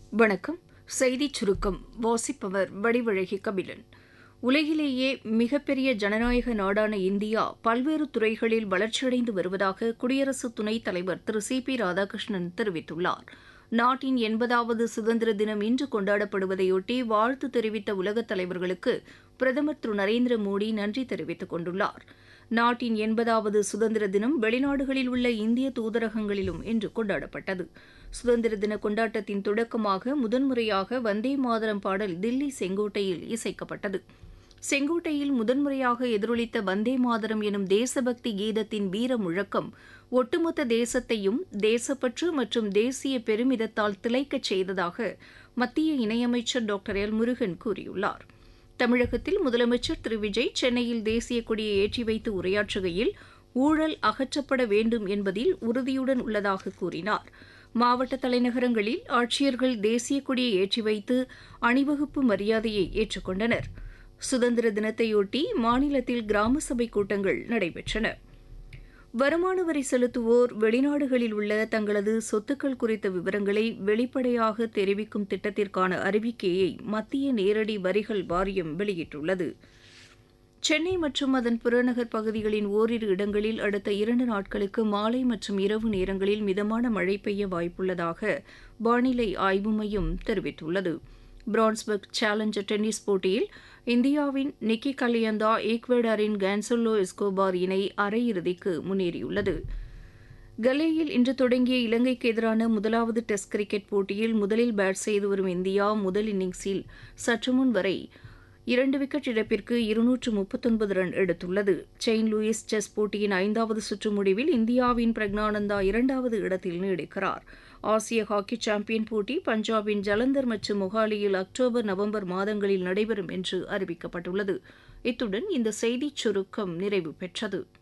வணக்கம் செய்திச் சுருக்கம் வாசிப்பவர் வடிவழகி கபிலன் உலகிலேயே மிகப்பெரிய ஜனநாயக நாடான இந்தியா பல்வேறு துறைகளில் வளர்ச்சியடைந்து வருவதாக குடியரசு துணைத் தலைவர் திரு சி பி ராதாகிருஷ்ணன் தெரிவித்துள்ளார் நாட்டின் எண்பதாவது சுதந்திர தினம் இன்று கொண்டாடப்படுவதையொட்டி வாழ்த்து தெரிவித்த உலகத் தலைவர்களுக்கு பிரதமர் திரு நரேந்திர மோடி நன்றி தெரிவித்துக் கொண்டுள்ளார் நாட்டின் எண்பதாவது சுதந்திர தினம் வெளிநாடுகளில் உள்ள இந்திய தூதரகங்களிலும் இன்று கொண்டாடப்பட்டது சுதந்திர தின கொண்டாட்டத்தின் தொடக்கமாக முதன்முறையாக வந்தே மாதரம் பாடல் தில்லி செங்கோட்டையில் இசைக்கப்பட்டது செங்கோட்டையில் முதன்முறையாக எதிரொலித்த வந்தே மாதரம் எனும் தேசபக்தி கீதத்தின் வீர முழக்கம் ஒட்டுமொத்த தேசத்தையும் தேசப்பற்று மற்றும் தேசிய பெருமிதத்தால் திளைக்கச் செய்ததாக மத்திய இணையமைச்சர் டாக்டர் எல் முருகன் கூறியுள்ளார் தமிழகத்தில் முதலமைச்சர் திரு விஜய் சென்னையில் தேசிய கொடியை ஏற்றி வைத்து உரையாற்றுகையில் ஊழல் அகற்றப்பட வேண்டும் என்பதில் உறுதியுடன் உள்ளதாக கூறினார் மாவட்ட தலைநகரங்களில் ஆட்சியர்கள் தேசிய கொடியை ஏற்றி வைத்து அணிவகுப்பு மரியாதையை ஏற்றுக்கொண்டனர் சுதந்திர தினத்தையொட்டி மாநிலத்தில் கிராம சபை கூட்டங்கள் நடைபெற்றன வருமான வரி செலுத்துவோர் வெளிநாடுகளில் உள்ள தங்களது சொத்துக்கள் குறித்த விவரங்களை வெளிப்படையாக தெரிவிக்கும் திட்டத்திற்கான அறிவிக்கையை மத்திய நேரடி வரிகள் வாரியம் வெளியிட்டுள்ளது சென்னை மற்றும் அதன் புறநகர் பகுதிகளின் ஓரிரு இடங்களில் அடுத்த இரண்டு நாட்களுக்கு மாலை மற்றும் இரவு நேரங்களில் மிதமான மழை பெய்ய வாய்ப்புள்ளதாக வானிலை ஆய்வு மையம் தெரிவித்துள்ளது பிரான்ஸ்பர்க் சேலஞ்சர் டென்னிஸ் போட்டியில் இந்தியாவின் நிக்கி கலியந்தா ஈக்வெடாரின் கேன்சோலோ எஸ்கோபார் இணை அரையிறுதிக்கு முன்னேறியுள்ளது கலேயில் இன்று தொடங்கிய இலங்கைக்கு எதிரான முதலாவது டெஸ்ட் கிரிக்கெட் போட்டியில் முதலில் பேட் செய்து வரும் இந்தியா முதல் இன்னிங்ஸில் சற்றுமுன் வரை இரண்டு விக்கெட் இழப்பிற்கு இருநூற்று முப்பத்தொன்பது ரன் எடுத்துள்ளது செயின் லூயிஸ் செஸ் போட்டியின் ஐந்தாவது சுற்று முடிவில் இந்தியாவின் பிரக்னானந்தா இரண்டாவது இடத்தில் நீடிக்கிறார் ஆசிய ஹாக்கி சாம்பியன் போட்டி பஞ்சாபின் ஜலந்தர் மற்றும் மொஹாலியில் அக்டோபர் நவம்பர் மாதங்களில் நடைபெறும் என்று அறிவிக்கப்பட்டுள்ளது இத்துடன் இந்த செய்திச் சுருக்கம் நிறைவு பெற்றது